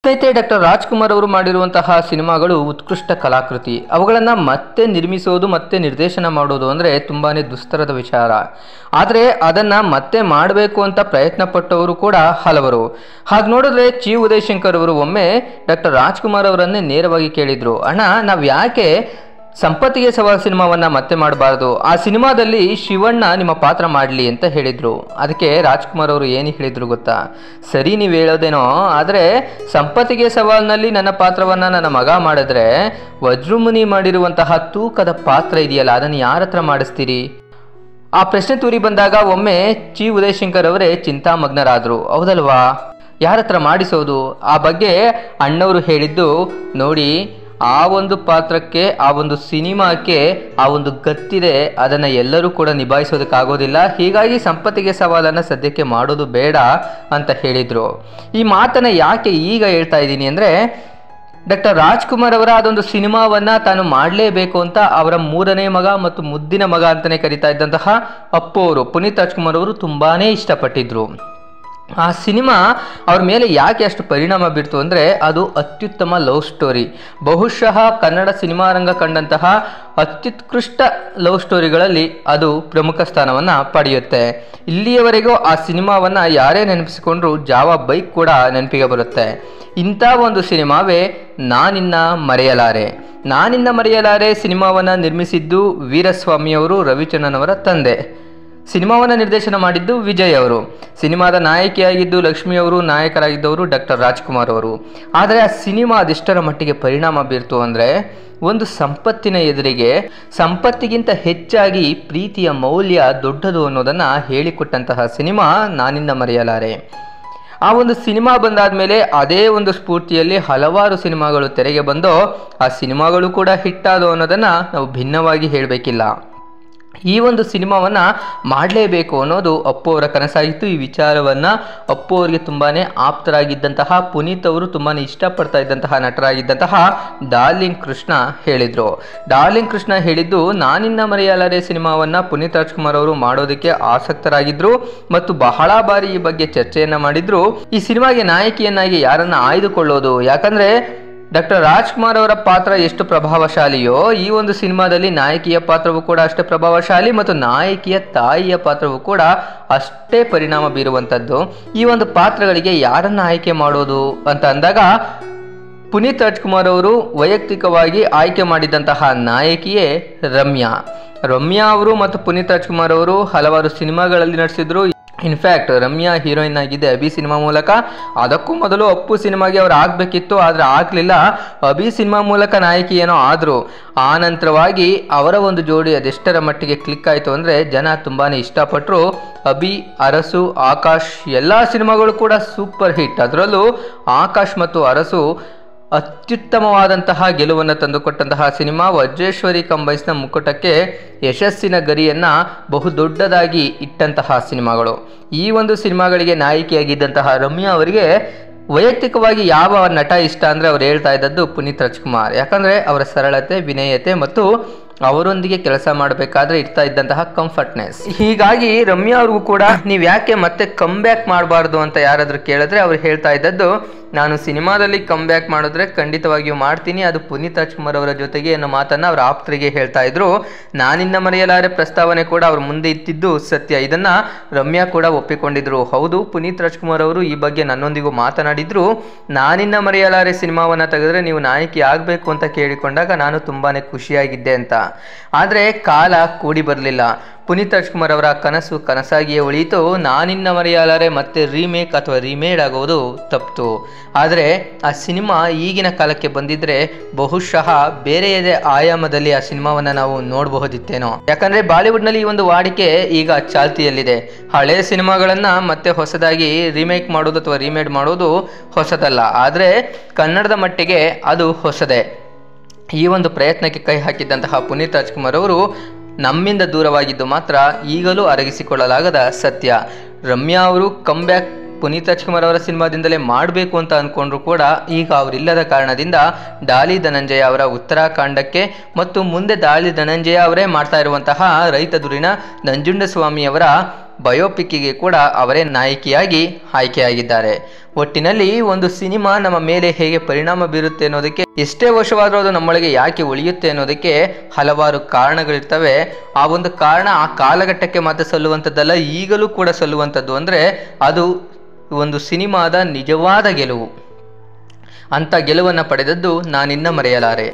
ಸ್ನೇಹಿತರೆ ಡಾಕ್ಟರ್ ರಾಜ್ಕುಮಾರ್ ಅವರು ಮಾಡಿರುವಂತಹ ಸಿನಿಮಾಗಳು ಉತ್ಕೃಷ್ಟ ಕಲಾಕೃತಿ ಅವುಗಳನ್ನು ಮತ್ತೆ ನಿರ್ಮಿಸೋದು ಮತ್ತೆ ನಿರ್ದೇಶನ ಮಾಡೋದು ಅಂದರೆ ತುಂಬಾ ದುಸ್ತರದ ವಿಚಾರ ಆದರೆ ಅದನ್ನು ಮತ್ತೆ ಮಾಡಬೇಕು ಅಂತ ಪ್ರಯತ್ನ ಪಟ್ಟವರು ಕೂಡ ಹಲವರು ಹಾಗೆ ನೋಡಿದ್ರೆ ಚಿ ಉದಯಶಂಕರ್ ಅವರು ಒಮ್ಮೆ ಡಾಕ್ಟರ್ ರಾಜ್ಕುಮಾರ್ ಅವರನ್ನೇ ನೇರವಾಗಿ ಕೇಳಿದರು ಅಣ್ಣ ನಾವು ಯಾಕೆ ಸಂಪತ್ತಿಗೆ ಸವಾಲ್ ಸಿನಿಮಾವನ್ನ ಮತ್ತೆ ಮಾಡಬಾರ್ದು ಆ ಸಿನಿಮಾದಲ್ಲಿ ಶಿವಣ್ಣ ನಿಮ್ಮ ಪಾತ್ರ ಮಾಡಲಿ ಅಂತ ಹೇಳಿದ್ರು ಅದಕ್ಕೆ ರಾಜ್ಕುಮಾರ್ ಅವರು ಏನು ಹೇಳಿದ್ರು ಗೊತ್ತಾ ಸರಿ ನೀವು ಹೇಳೋದೇನೋ ಆದರೆ ಸಂಪತ್ತಿಗೆ ಸವಾಲ್ನಲ್ಲಿ ನನ್ನ ಪಾತ್ರವನ್ನ ನನ್ನ ಮಗ ಮಾಡಿದ್ರೆ ವಜ್ರಮುನಿ ಮಾಡಿರುವಂತಹ ತೂಕದ ಪಾತ್ರ ಇದೆಯಲ್ಲ ಅದನ್ನು ಯಾರ ಹತ್ರ ಮಾಡಿಸ್ತೀರಿ ಆ ಪ್ರಶ್ನೆ ತೂರಿ ಬಂದಾಗ ಒಮ್ಮೆ ಚಿ ಉದಯಶಂಕರ್ ಅವರೇ ಚಿಂತಾಮಗ್ನರಾದರು ಹೌದಲ್ವಾ ಯಾರ ಹತ್ರ ಮಾಡಿಸೋದು ಆ ಬಗ್ಗೆ ಅಣ್ಣವರು ಹೇಳಿದ್ದು ನೋಡಿ ಆ ಒಂದು ಪಾತ್ರಕ್ಕೆ ಆ ಒಂದು ಸಿನಿಮಾಕ್ಕೆ ಆ ಒಂದು ಗತ್ತಿದೆ ಅದನ್ನು ಎಲ್ಲರೂ ಕೂಡ ನಿಭಾಯಿಸೋದಕ್ಕಾಗೋದಿಲ್ಲ ಹೀಗಾಗಿ ಸಂಪತ್ತಿಗೆ ಸವಾಲನ್ನು ಸದ್ಯಕ್ಕೆ ಮಾಡೋದು ಬೇಡ ಅಂತ ಹೇಳಿದರು ಈ ಮಾತನ್ನು ಯಾಕೆ ಈಗ ಹೇಳ್ತಾ ಇದ್ದೀನಿ ಅಂದರೆ ಡಾಕ್ಟರ್ ರಾಜ್ಕುಮಾರ್ ಅವರ ಅದೊಂದು ಸಿನಿಮಾವನ್ನ ತಾನು ಮಾಡಲೇಬೇಕು ಅಂತ ಅವರ ಮೂರನೇ ಮಗ ಮತ್ತು ಮುದ್ದಿನ ಮಗ ಅಂತಲೇ ಕರಿತಾ ಇದ್ದಂತಹ ಅಪ್ಪು ಅವರು ಪುನೀತ್ ರಾಜ್ಕುಮಾರ್ ಅವರು ತುಂಬಾನೇ ಇಷ್ಟಪಟ್ಟಿದ್ರು ಆ ಸಿನಿಮಾ ಅವ್ರ ಮೇಲೆ ಯಾಕೆ ಅಷ್ಟು ಪರಿಣಾಮ ಬೀರ್ತು ಅಂದರೆ ಅದು ಅತ್ಯುತ್ತಮ ಲವ್ ಸ್ಟೋರಿ ಬಹುಶಃ ಕನ್ನಡ ಸಿನಿಮಾ ರಂಗ ಕಂಡಂತಹ ಅತ್ಯುತ್ಕೃಷ್ಟ ಲವ್ ಸ್ಟೋರಿಗಳಲ್ಲಿ ಅದು ಪ್ರಮುಖ ಸ್ಥಾನವನ್ನು ಪಡೆಯುತ್ತೆ ಇಲ್ಲಿಯವರೆಗೂ ಆ ಸಿನಿಮಾವನ್ನು ಯಾರೇ ನೆನಪಿಸಿಕೊಂಡ್ರು ಜಾವ ಬೈಕ್ ಕೂಡ ನೆನಪಿಗೆ ಬರುತ್ತೆ ಇಂಥ ಒಂದು ಸಿನಿಮಾವೇ ನಾನಿನ್ನ ಮರೆಯಲಾರೆ ನಾನಿನ್ನ ಮರೆಯಲಾರೆ ಸಿನಿಮಾವನ್ನು ನಿರ್ಮಿಸಿದ್ದು ವೀರಸ್ವಾಮಿಯವರು ರವಿಚಂದ್ರನ್ ಅವರ ತಂದೆ ಸಿನಿಮಾವನ್ನು ನಿರ್ದೇಶನ ಮಾಡಿದ್ದು ವಿಜಯ್ ಅವರು ಸಿನಿಮಾದ ನಾಯಕಿಯಾಗಿದ್ದು ಲಕ್ಷ್ಮಿ ಅವರು ನಾಯಕರಾಗಿದ್ದವರು ಡಾಕ್ಟರ್ ರಾಜ್ಕುಮಾರ್ ಅವರು ಆದರೆ ಆ ಸಿನಿಮಾ ಅದೆಷ್ಟರ ಮಟ್ಟಿಗೆ ಪರಿಣಾಮ ಬೀರ್ತು ಅಂದರೆ ಒಂದು ಸಂಪತ್ತಿನ ಎದುರಿಗೆ ಸಂಪತ್ತಿಗಿಂತ ಹೆಚ್ಚಾಗಿ ಪ್ರೀತಿಯ ಮೌಲ್ಯ ದೊಡ್ಡದು ಅನ್ನೋದನ್ನು ಹೇಳಿಕೊಟ್ಟಂತಹ ಸಿನಿಮಾ ನಾನಿಂದ ಮರೆಯಲಾರೆ ಆ ಒಂದು ಸಿನಿಮಾ ಬಂದಾದ ಮೇಲೆ ಅದೇ ಒಂದು ಸ್ಫೂರ್ತಿಯಲ್ಲಿ ಹಲವಾರು ಸಿನಿಮಾಗಳು ತೆರೆಗೆ ಬಂದೋ ಆ ಸಿನಿಮಾಗಳು ಕೂಡ ಹಿಟ್ಟಾದವು ಅನ್ನೋದನ್ನು ನಾವು ಭಿನ್ನವಾಗಿ ಹೇಳಬೇಕಿಲ್ಲ ಈ ಒಂದು ಸಿನಿಮಾವನ್ನು ಮಾಡಲೇಬೇಕು ಅನ್ನೋದು ಅಪ್ಪು ಅವರ ಕನಸಾಗಿತ್ತು ಈ ವಿಚಾರವನ್ನು ಅಪ್ಪು ಅವರಿಗೆ ತುಂಬಾ ಆಪ್ತರಾಗಿದ್ದಂತಹ ಪುನೀತ್ ಅವರು ತುಂಬಾ ಇಷ್ಟಪಡ್ತಾ ಇದ್ದಂತಹ ನಟರಾಗಿದ್ದಂತಹ ಡಾರ್ಲಿಂಗ್ ಕೃಷ್ಣ ಹೇಳಿದರು ಡಾರ್ಲಿಂಗ್ ಕೃಷ್ಣ ಹೇಳಿದ್ದು ನಾನಿನ್ನ ಮರೆಯಲಾರೆ ಸಿನಿಮಾವನ್ನು ಪುನೀತ್ ರಾಜ್ಕುಮಾರ್ ಅವರು ಮಾಡೋದಕ್ಕೆ ಆಸಕ್ತರಾಗಿದ್ದರು ಮತ್ತು ಬಹಳ ಬಾರಿ ಈ ಬಗ್ಗೆ ಚರ್ಚೆಯನ್ನು ಮಾಡಿದ್ರು ಈ ಸಿನಿಮಾಗೆ ನಾಯಕಿಯನ್ನಾಗಿ ಯಾರನ್ನ ಆಯ್ದುಕೊಳ್ಳೋದು ಯಾಕಂದರೆ ಡಾಕ್ಟರ್ ರಾಜ್ಕುಮಾರ್ ಅವರ ಪಾತ್ರ ಎಷ್ಟು ಪ್ರಭಾವಶಾಲಿಯೋ ಈ ಒಂದು ಸಿನಿಮಾದಲ್ಲಿ ನಾಯಕಿಯ ಪಾತ್ರವು ಕೂಡ ಅಷ್ಟೇ ಪ್ರಭಾವಶಾಲಿ ಮತ್ತು ನಾಯಕಿಯ ತಾಯಿಯ ಪಾತ್ರವು ಕೂಡ ಅಷ್ಟೇ ಪರಿಣಾಮ ಬೀರುವಂಥದ್ದು ಈ ಒಂದು ಪಾತ್ರಗಳಿಗೆ ಯಾರನ್ನ ಆಯ್ಕೆ ಮಾಡೋದು ಅಂತ ಅಂದಾಗ ಪುನೀತ್ ರಾಜ್ಕುಮಾರ್ ಅವರು ವೈಯಕ್ತಿಕವಾಗಿ ಆಯ್ಕೆ ಮಾಡಿದಂತಹ ನಾಯಕಿಯೇ ರಮ್ಯಾ ರಮ್ಯಾ ಅವರು ಮತ್ತು ಪುನೀತ್ ರಾಜ್ಕುಮಾರ್ ಅವರು ಹಲವಾರು ಸಿನಿಮಾಗಳಲ್ಲಿ ನಟಿಸಿದ್ರು ಇನ್ಫ್ಯಾಕ್ಟ್ ರಮ್ಯಾ ಹೀರೋಯಿನ್ ಆಗಿದೆ ಅಭಿ ಸಿನಿಮಾ ಮೂಲಕ ಅದಕ್ಕೂ ಮೊದಲು ಅಪ್ಪು ಸಿನಿಮಾಗೆ ಅವ್ರು ಆಗಬೇಕಿತ್ತು ಆದರೆ ಆಗಲಿಲ್ಲ ಅಭಿ ಸಿನಿಮಾ ಮೂಲಕ ನಾಯಕಿ ಏನೋ ಆದರು ಆ ನಂತರವಾಗಿ ಅವರ ಒಂದು ಜೋಡಿ ಅದೆಷ್ಟರ ಮಟ್ಟಿಗೆ ಕ್ಲಿಕ್ ಆಯಿತು ಅಂದರೆ ಜನ ತುಂಬಾ ಇಷ್ಟಪಟ್ಟರು ಅಭಿ ಅರಸು ಆಕಾಶ್ ಎಲ್ಲ ಸಿನಿಮಾಗಳು ಕೂಡ ಸೂಪರ್ ಹಿಟ್ ಅದರಲ್ಲೂ ಆಕಾಶ್ ಮತ್ತು ಅರಸು ಅತ್ಯುತ್ತಮವಾದಂತಹ ಗೆಲುವನ್ನು ತಂದುಕೊಟ್ಟಂತಹ ಸಿನಿಮಾ ವಜ್ರೇಶ್ವರಿ ಕಂಬೈಸ್ನ ಮುಕ್ಕುಟಕ್ಕೆ ಯಶಸ್ಸಿನ ಗರಿಯನ್ನು ಬಹುದೊಡ್ಡದಾಗಿ ಇಟ್ಟಂತಹ ಸಿನಿಮಾಗಳು ಈ ಒಂದು ಸಿನಿಮಾಗಳಿಗೆ ನಾಯಕಿಯಾಗಿದ್ದಂತಹ ರಮ್ಯಾ ಅವರಿಗೆ ವೈಯಕ್ತಿಕವಾಗಿ ಯಾವ ನಟ ಇಷ್ಟ ಅಂದರೆ ಅವ್ರು ಹೇಳ್ತಾ ಇದ್ದದ್ದು ಪುನೀತ್ ರಾಜ್ಕುಮಾರ್ ಯಾಕಂದರೆ ಅವರ ಸರಳತೆ ವಿನಯತೆ ಮತ್ತು ಅವರೊಂದಿಗೆ ಕೆಲಸ ಮಾಡಬೇಕಾದ್ರೆ ಇರ್ತಾ ಇದ್ದಂತಹ ಕಂಫರ್ಟ್ನೆಸ್ ಹೀಗಾಗಿ ರಮ್ಯಾ ಅವ್ರಿಗೂ ಕೂಡ ನೀವು ಯಾಕೆ ಮತ್ತೆ ಕಮ್ ಬ್ಯಾಕ್ ಮಾಡಬಾರ್ದು ಅಂತ ಯಾರಾದರೂ ಕೇಳಿದ್ರೆ ಅವ್ರು ಹೇಳ್ತಾ ಇದ್ದದ್ದು ನಾನು ಸಿನಿಮಾದಲ್ಲಿ ಕಮ್ ಬ್ಯಾಕ್ ಮಾಡಿದ್ರೆ ಖಂಡಿತವಾಗಿಯೂ ಮಾಡ್ತೀನಿ ಅದು ಪುನೀತ್ ರಾಜ್ಕುಮಾರ್ ಅವರ ಜೊತೆಗೆ ಅನ್ನೋ ಮಾತನ್ನು ಅವರ ಆಪ್ತರಿಗೆ ಹೇಳ್ತಾ ಇದ್ರು ನಾನಿನ್ನ ಮರೆಯಲಾರೆ ಪ್ರಸ್ತಾವನೆ ಕೂಡ ಅವ್ರ ಮುಂದೆ ಇತ್ತಿದ್ದು ಸತ್ಯ ಇದನ್ನ ರಮ್ಯಾ ಕೂಡ ಒಪ್ಪಿಕೊಂಡಿದ್ರು ಹೌದು ಪುನೀತ್ ರಾಜ್ಕುಮಾರ್ ಅವರು ಈ ಬಗ್ಗೆ ನನ್ನೊಂದಿಗೂ ಮಾತನಾಡಿದ್ರು ನಾನಿನ್ನ ಮರೆಯಲಾರೆ ಸಿನಿಮಾವನ್ನ ತೆಗೆದ್ರೆ ನೀವು ನಾಯಕಿ ಆಗಬೇಕು ಅಂತ ಕೇಳಿಕೊಂಡಾಗ ನಾನು ತುಂಬಾನೇ ಖುಷಿಯಾಗಿದ್ದೆ ಅಂತ ಆದರೆ ಕಾಲ ಕೂಡಿ ಬರಲಿಲ್ಲ ಪುನೀತ್ ರಾಜ್ಕುಮಾರ್ ಅವರ ಕನಸು ಕನಸಾಗಿಯೇ ಉಳಿಯಿತು ನಾನಿನ್ನ ಮರೆಯಲಾರೆ ಮತ್ತೆ ರೀಮೇಕ್ ಅಥವಾ ರೀಮೇಡ್ ಆಗೋದು ತಪ್ಪಿತು ಆದರೆ ಆ ಸಿನಿಮಾ ಈಗಿನ ಕಾಲಕ್ಕೆ ಬಂದಿದ್ರೆ ಬಹುಶಃ ಬೇರೆಯದೇ ಆಯಾಮದಲ್ಲಿ ಆ ಸಿನಿಮಾವನ್ನು ನಾವು ನೋಡಬಹುದಿತ್ತೇನೋ ಯಾಕಂದ್ರೆ ಬಾಲಿವುಡ್ನಲ್ಲಿ ಈ ಒಂದು ವಾಡಿಕೆ ಈಗ ಚಾಲ್ತಿಯಲ್ಲಿದೆ ಹಳೆ ಸಿನಿಮಾಗಳನ್ನು ಮತ್ತೆ ಹೊಸದಾಗಿ ರೀಮೇಕ್ ಮಾಡೋದು ಅಥವಾ ರೀಮೇಡ್ ಮಾಡೋದು ಹೊಸದಲ್ಲ ಆದರೆ ಕನ್ನಡದ ಮಟ್ಟಿಗೆ ಅದು ಹೊಸದೇ ಈ ಒಂದು ಪ್ರಯತ್ನಕ್ಕೆ ಕೈ ಹಾಕಿದ್ದಂತಹ ಪುನೀತ್ ರಾಜ್ಕುಮಾರ್ ಅವರು ನಮ್ಮಿಂದ ದೂರವಾಗಿದ್ದು ಮಾತ್ರ ಈಗಲೂ ಅರಗಿಸಿಕೊಳ್ಳಲಾಗದ ಸತ್ಯ ರಮ್ಯಾ ಅವರು ಕಮ್ ಬ್ಯಾಕ್ ಪುನೀತ್ ರಾಜ್ಕುಮಾರ್ ಅವರ ಸಿನಿಮಾದಿಂದಲೇ ಮಾಡಬೇಕು ಅಂತ ಅಂದ್ಕೊಂಡ್ರು ಕೂಡ ಈಗ ಅವರಿಲ್ಲದ ಕಾರಣದಿಂದ ಡಾಲಿ ಧನಂಜಯ ಅವರ ಉತ್ತರಾಖಂಡಕ್ಕೆ ಮತ್ತು ಮುಂದೆ ಡಾಲಿ ಧನಂಜಯ ಅವರೇ ಮಾಡ್ತಾ ಇರುವಂತಹ ರೈತ ದುರಿನ ನಂಜುಂಡಸ್ವಾಮಿಯವರ ಬಯೋಪಿಕ್ಕಿಗೆ ಕೂಡ ಅವರೇ ನಾಯಕಿಯಾಗಿ ಆಯ್ಕೆಯಾಗಿದ್ದಾರೆ ಒಟ್ಟಿನಲ್ಲಿ ಒಂದು ಸಿನಿಮಾ ನಮ್ಮ ಮೇಲೆ ಹೇಗೆ ಪರಿಣಾಮ ಬೀರುತ್ತೆ ಅನ್ನೋದಕ್ಕೆ ಎಷ್ಟೇ ವರ್ಷವಾದರೂ ಅದು ನಮ್ಮೊಳಗೆ ಯಾಕೆ ಉಳಿಯುತ್ತೆ ಅನ್ನೋದಕ್ಕೆ ಹಲವಾರು ಕಾರಣಗಳಿರ್ತವೆ ಆ ಒಂದು ಕಾರಣ ಆ ಕಾಲಘಟ್ಟಕ್ಕೆ ಮಾತ್ರ ಸಲ್ಲುವಂಥದ್ದಲ್ಲ ಈಗಲೂ ಕೂಡ ಸಲ್ಲುವಂಥದ್ದು ಅಂದರೆ ಅದು ಒಂದು ಸಿನಿಮಾದ ನಿಜವಾದ ಗೆಲುವು ಅಂಥ ಗೆಲುವನ್ನು ಪಡೆದದ್ದು ನಾನಿನ್ನ ಮರೆಯಲಾರೆ